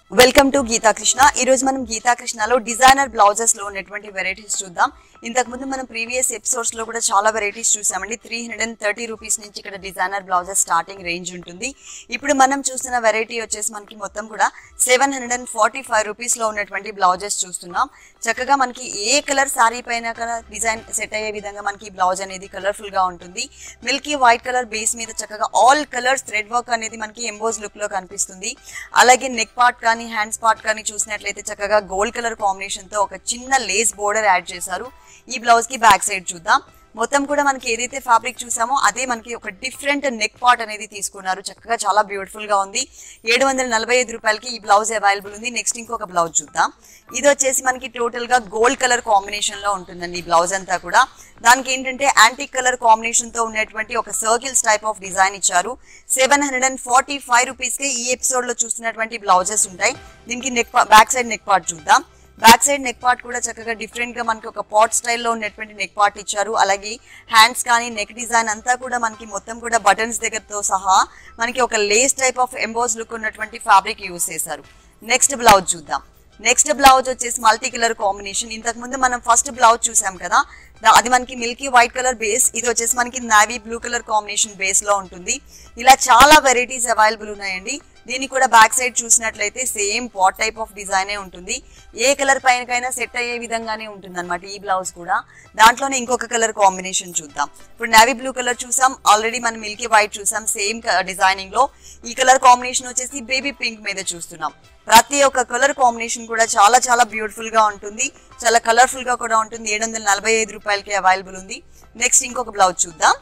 welcome to Gita Krishna ఈ రోజు మనం గీతా కృష్ణలో డిజైనర్ బ్లౌజెస్ లో ఉన్నటువంటి వెరైటీస్ చూద్దాం ఇంతకు ముందు మనం ప్రీవియస్ ఎపిసోడ్స్ లో కూడా చాలా వెరైటీస్ చూసామండి three hundred and thirty rupees నుంచి ఇక్కడ డిజైనర్ బ్లౌజెస్ స్టార్టింగ్ రేంజ్ ఉంటుంది ఇప్పుడు మనం చూస్తున్న వెరైటీ వచ్చేసి మనకి మొత్తం కూడా seven hundred and forty five rupees లో ఉన్నటువంటి బ్లౌజెస్ చూస్తున్నాం చక్కగా మనకి ఏ కలర్ సారీ పైన కూడా డిజైన్ సెట్ అయ్యే విధంగా మనకి ఈ బ్లౌజ్ అనేది కలర్ఫుల్ గా ఉంటుంది మిల్కీ వైట్ కలర్ బేస్ మీద చక్కగా ఆల్ కలర్స్ థ్రెడ్ వర్క్ అనేది మనకి ఎంబోజ్ లుక్ లో కనిపిస్తుంది అలాగే నెక్ పార్ట్ కానీ హ్యాండ్స్ పార్ట్ కానీ చూసినట్లయితే చక్కగా గోల్డ్ కలర్ కాంబినేషన్ తో ఒక చిన్న లేస్ బోర్డర్ యాడ్ చేశారు ఈ బ్లౌజ్ కి బ్యాక్ సైడ్ చూద్దాం మొత్తం కూడా మనకి ఏదైతే ఫ్యాబ్రిక్ చూసామో అదే మనకి ఒక డిఫరెంట్ నెక్ పార్ట్ అనేది తీసుకున్నారు చక్కగా చాలా బ్యూటిఫుల్ గా ఉంది ఏడు వందల నలభై ఐదు రూపాయలకి ఈ బ్లౌజ్ అవైలబుల్ ఉంది నెక్స్ట్ ఇంకొక బ్లౌజ్ చూద్దాం ఇది వచ్చేసి మనకి టోటల్ గా గోల్డ్ కలర్ కాంబినేషన్ లో ఉంటుందండి ఈ బ్లౌజ్ అంతా కూడా దానికి ఏంటంటే యాంటిక్ కలర్ కాంబినేషన్ తో ఉన్నటువంటి ఒక సర్కిల్స్ టైప్ ఆఫ్ డిజైన్ ఇచ్చారు seven hundred and forty five rupees కి ఈ ఎపిసోడ్ లో చూస్తున్నటువంటి బ్లౌజెస్ ఉంటాయి దీనికి neck back side neck part చూద్దాం బ్యాక్ సైడ్ నెక్ పార్ట్ కూడా చక్కగా డిఫరెంట్ గా మనకి ఒక పాట్ స్టైల్లో ఉన్నటువంటి నెక్ పార్ట్ ఇచ్చారు అలాగే హ్యాండ్స్ కానీ నెక్ డిజైన్ అంతా కూడా మనకి మొత్తం కూడా బటన్స్ దగ్గరతో సహా మనకి ఒక lace type of emboss look ఉన్నటువంటి ఫ్యాబ్రిక్ యూస్ చేశారు నెక్స్ట్ బ్లౌజ్ చూద్దాం నెక్స్ట్ బ్లౌజ్ వచ్చేసి మల్టీ కలర్ కాంబినేషన్ ఇంతకు ముందు మనం ఫస్ట్ బ్లౌజ్ చూసాం కదా దా- అది మనకి మిల్కీ వైట్ కలర్ బేస్ ఇది వచ్చేసి మనకి navy blue colour combination base లో ఉంటుంది ఇలా చాలా వెరైటీస్ అవైలబుల్ ఉన్నాయండి దీనికి కూడా బ్యాక్ సైడ్ చూసినట్లయితే సేమ్ పాట్ టైప్ ఆఫ్ డిజైనే ఉంటుంది ఏ కలర్ పైనకైనా సెట్ అయ్యే విధంగానే ఉంటుంది అనమాట ఈ బ్లౌజ్ కూడా దాంట్లోనే ఇంకొక కలర్ కాంబినేషన్ చూద్దాం ఇప్పుడు నావీ బ్లూ కలర్ చూసాం ఆల్రెడీ మనం మిల్కీ వైట్ చూసాం సేమ్ డిజైనింగ్ లో ఈ కలర్ కాంబినేషన్ వచ్చేసి బేబీ పింక్ మీద చూస్తున్నాం ప్రతి ఒక్క కలర్ కాంబినేషన్ కూడా చాలా చాలా బ్యూటిఫుల్ గా ఉంటుంది చాలా కలర్ఫుల్ గా కూడా ఉంటుంది ఏడు వందల నలభై ఐదు రూపాయలకి అవైలబుల్ ఉంది నెక్స్ట్ ఇంకొక బ్లౌజ్ చూద్దాం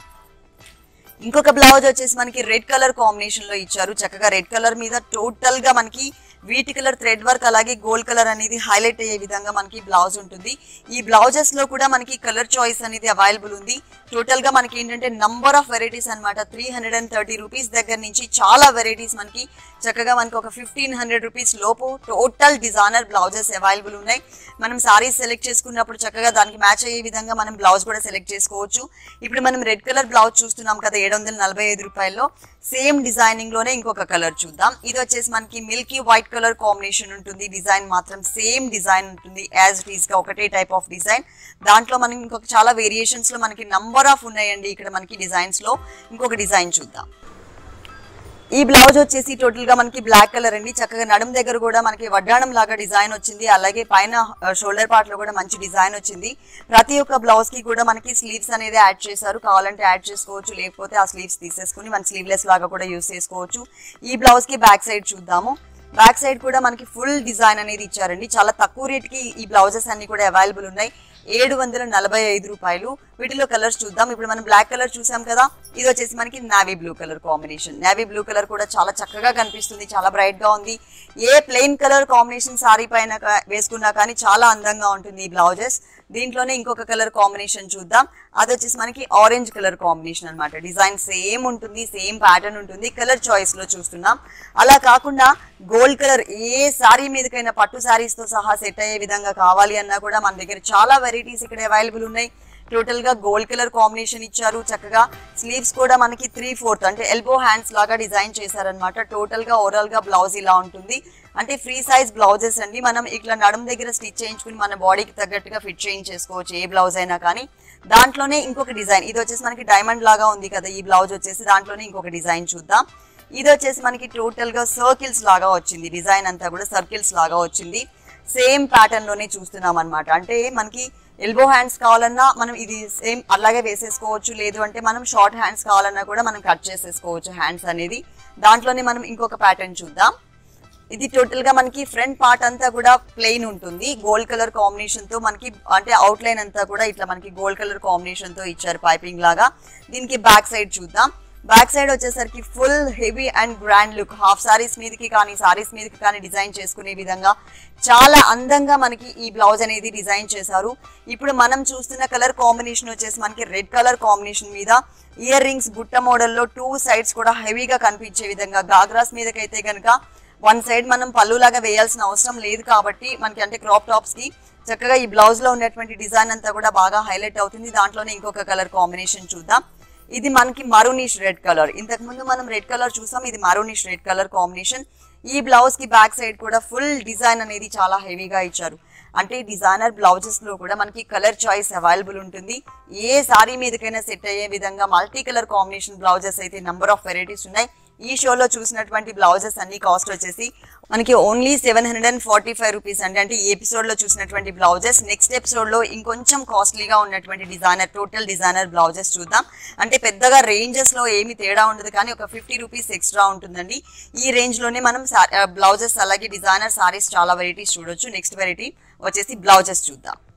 ఇంకొక బ్లౌజ్ వచ్చేసి మనకి రెడ్ కలర్ కాంబినేషన్ లో ఇచ్చారు చక్కగా రెడ్ కలర్ మీద టోటల్ గా మనకి వీటి కలర్ థ్రెడ్ వర్క్ అలాగే గోల్డ్ కలర్ అనేది హైలైట్ అయ్యే విధంగా మనకి బ్లౌజ్ ఉంటుంది ఈ బ్లౌజెస్ లో కూడా మనకి కలర్ చాయిస్ అనేది అవైలబుల్ ఉంది టోటల్ గా మనకి ఏంటంటే నంబర్ ఆఫ్ వెరైటీస్ అనమాట three hundred and thirty rupees దగ్గర నుంచి చాలా వెరైటీస్ మనకి చక్కగా మనకి ఒక ఫిఫ్టీన్ హండ్రెడ్ రూపీస్ లోపు టోటల్ డిజైనర్ బ్లౌజెస్ అవైలబుల్ ఉన్నాయి మనం సారీస్ సెలెక్ట్ చేసుకున్నప్పుడు చక్కగా దానికి మ్యాచ్ అయ్యే విధంగా మనం బ్లౌజ్ కూడా సెలెక్ట్ చేసుకోవచ్చు ఇప్పుడు మనం రెడ్ కలర్ బ్లౌజ్ చూస్తున్నాం కదా ఏడు వందల నలభై ఐదు రూపాయల్లో సేమ్ డిజైనింగ్ లోనే ఇంకొక కలర్ చూద్దాం ఇది వచ్చేసి మనకి మిల్కీ వైట్ కలర్ కాంబినేషన్ ఉంటుంది డిజైన్ మాత్రం సేమ్ డిజైన్ ఉంటుంది యాజ్ ఇట్ ఈస్ గా ఒకటే టైప్ ఆఫ్ డిజైన్ దాంట్లో మనం ఇంకొక చాలా వేరియేషన్స్ లో మనకి నంబర్ ఆఫ్ ఉన్నాయండి ఇక్కడ మనకి డిజైన్స్ లో ఇంకొక డిజైన్ చూద్దాం ఈ బ్లౌజ్ వచ్చేసి టోటల్ గా మనకి బ్లాక్ కలర్ అండి చక్కగా నడుం దగ్గర కూడా మనకి వడ్డాణం లాగా డిజైన్ వచ్చింది అలాగే పైన షోల్డర్ పార్ట్ లో కూడా మంచి డిజైన్ వచ్చింది ప్రతి ఒక్క బ్లౌజ్ కి కూడా మనకి స్లీవ్స్ అనేది యాడ్ చేశారు కావాలంటే యాడ్ చేసుకోవచ్చు లేకపోతే ఆ స్లీవ్స్ తీసేసుకుని మన స్లీవ్లెస్ లాగా కూడా యూస్ చేసుకోవచ్చు ఈ బ్లౌజ్ కి బ్యాక్ సైడ్ చూద్దాము బ్యాక్ సైడ్ కూడా మనకి ఫుల్ డిజైన్ అనేది ఇచ్చారండి చాలా తక్కువ రేట్ కి ఈ బ్లౌజెస్ అన్ని కూడా అవైలబుల్ ఉన్నాయి ఏడు వందల నలభై ఐదు రూపాయలు వీటిలో కలర్స్ చూద్దాం ఇప్పుడు మనం బ్లాక్ కలర్ చూసాం కదా ఇది వచ్చేసి మనకి navy blue colour combination navy blue colour కూడా చాలా చక్కగా కనిపిస్తుంది చాలా బ్రైట్ గా ఉంది ఏ ప్లెయిన్ కలర్ కాంబినేషన్ సారీ పైన కా- వేసుకున్నా కానీ చాలా అందంగా ఉంటుంది ఈ బ్లౌజెస్ దీంట్లోనే ఇంకొక కలర్ కాంబినేషన్ చూద్దాం అది వచ్చేసి మనకి ఆరెంజ్ కలర్ కాంబినేషన్ అన్నమాట డిజైన్ సేమ్ ఉంటుంది సేమ్ ప్యాటర్న్ ఉంటుంది కలర్ చాయిస్ లో చూస్తున్నాం అలా కాకుండా గోల్డ్ కలర్ ఏ సారీ మీదకైనా పట్టు సారీస్ తో సహా సెట్ అయ్యే విధంగా కావాలి అన్నా కూడా మన దగ్గర చాలా వెరైటీస్ ఇక్కడ అవైలబుల్ ఉన్నాయి టోటల్ గా గోల్డ్ కలర్ కాంబినేషన్ ఇచ్చారు చక్కగా స్లీవ్స్ కూడా మనకి త్రీ ఫోర్త్ అంటే ఎల్బో హ్యాండ్స్ లాగా డిజైన్ చేశారనమాట టోటల్ గా ఓవరాల్ గా బ్లౌజ్ ఇలా ఉంటుంది అంటే ఫ్రీ సైజ్ బ్లౌజెస్ అండి మనం ఇట్లా నడుము దగ్గర స్టిచ్ చేయించుకుని మన బాడీకి తగ్గట్టుగా ఫిట్ చేయించేసుకోవచ్చు ఏ బ్లౌజ్ అయినా కానీ దాంట్లోనే ఇంకొక డిజైన్ ఇది వచ్చేసి మనకి డైమండ్ లాగా ఉంది కదా ఈ బ్లౌజ్ వచ్చేసి దాంట్లోనే ఇంకొక డిజైన్ చూద్దాం ఇది వచ్చేసి మనకి టోటల్ గా సర్కిల్స్ లాగా వచ్చింది డిజైన్ అంతా కూడా సర్కిల్స్ లాగా వచ్చింది సేమ్ ప్యాటర్న్ లోనే చూస్తున్నాం అనమాట అంటే మనకి ఎల్బో హ్యాండ్స్ కావాలన్నా మనం ఇది సేమ్ అలాగే వేసేసుకోవచ్చు లేదు అంటే మనం షార్ట్ హ్యాండ్స్ కావాలన్నా కూడా మనం కట్ చేసేసుకోవచ్చు హ్యాండ్స్ అనేది దాంట్లోనే మనం ఇంకొక ప్యాటర్న్ చూద్దాం ఇది టోటల్ గా మనకి ఫ్రంట్ పార్ట్ అంతా కూడా ప్లెయిన్ ఉంటుంది గోల్డ్ కలర్ కాంబినేషన్ తో మనకి అంటే అవుట్ లైన్ అంతా కూడా ఇట్లా మనకి గోల్డ్ కలర్ కాంబినేషన్ తో ఇచ్చారు పైపింగ్ లాగా దీనికి బ్యాక్ సైడ్ చూద్దాం బ్యాక్ సైడ్ వచ్చేసరికి full heavy and grand look half saris మీదకి కానీ సారీస్ మీదకి కానీ డిజైన్ చేసుకునే విధంగా చాలా అందంగా మనకి ఈ బ్లౌజ్ అనేది డిజైన్ చేశారు ఇప్పుడు మనం చూస్తున్న కలర్ కాంబినేషన్ వచ్చేసి మనకి రెడ్ కలర్ కాంబినేషన్ మీద ఇయర్ రింగ్స్ బుట్ట మోడల్లో టూ సైడ్స్ కూడా హెవీగా కనిపించే విధంగా గాగ్రాస్ మీదకైతే కనుక వన్ సైడ్ మనం పళ్ళు లాగా వేయాల్సిన అవసరం లేదు కాబట్టి మనకి అంటే క్రాప్ టాప్స్ కి చక్కగా ఈ బ్లౌజ్ లో ఉన్నటువంటి డిజైన్ అంతా కూడా బాగా హైలైట్ అవుతుంది దాంట్లోనే ఇంకొక కలర్ కాంబినేషన్ చూద్దాం ఇది మనకి మరూనిష్ రెడ్ కలర్ ఇంతకు ముందు మనం రెడ్ కలర్ చూసాం ఇది మరూనిష్ రెడ్ కలర్ కాంబినేషన్ ఈ బ్లౌజ్ కి బ్యాక్ సైడ్ కూడా ఫుల్ డిజైన్ అనేది చాలా హెవీగా ఇచ్చారు అంటే డిజైనర్ బ్లౌజెస్ లో కూడా మనకి కలర్ చాయిస్ అవైలబుల్ ఉంటుంది ఏ సారీ మీదకైనా సెట్ అయ్యే విధంగా మల్టీ కలర్ కాంబినేషన్ బ్లౌజెస్ అయితే నంబర్ ఆఫ్ వెరైటీస్ ఉన్నాయి ఈ షోలో చూసినటువంటి బ్లౌజెస్ అన్ని కాస్ట్ వచ్చేసి మనకి only seven hundred and forty five rupees అండి అంటే ఈ ఎపిసోడ్ లో చూసినటువంటి బ్లౌజెస్ నెక్స్ట్ ఎపిసోడ్ లో ఇంకొంచెం కాస్ట్లీగా ఉన్నటువంటి డిజైనర్ టోటల్ డిజైనర్ బ్లౌజెస్ చూద్దాం అంటే పెద్దగా రేంజెస్ లో ఏమి తేడా ఉండదు కానీ ఒక ఫిఫ్టీ రూపీస్ ఎక్స్ట్రా ఉంటుందండి ఈ రేంజ్ లోనే మనం బ్లౌజెస్ అలాగే డిజైనర్ సారీస్ చాలా వెరైటీస్ చూడొచ్చు నెక్స్ట్ వెరైటీ వచ్చేసి బ్లౌజెస్ చూద్దాం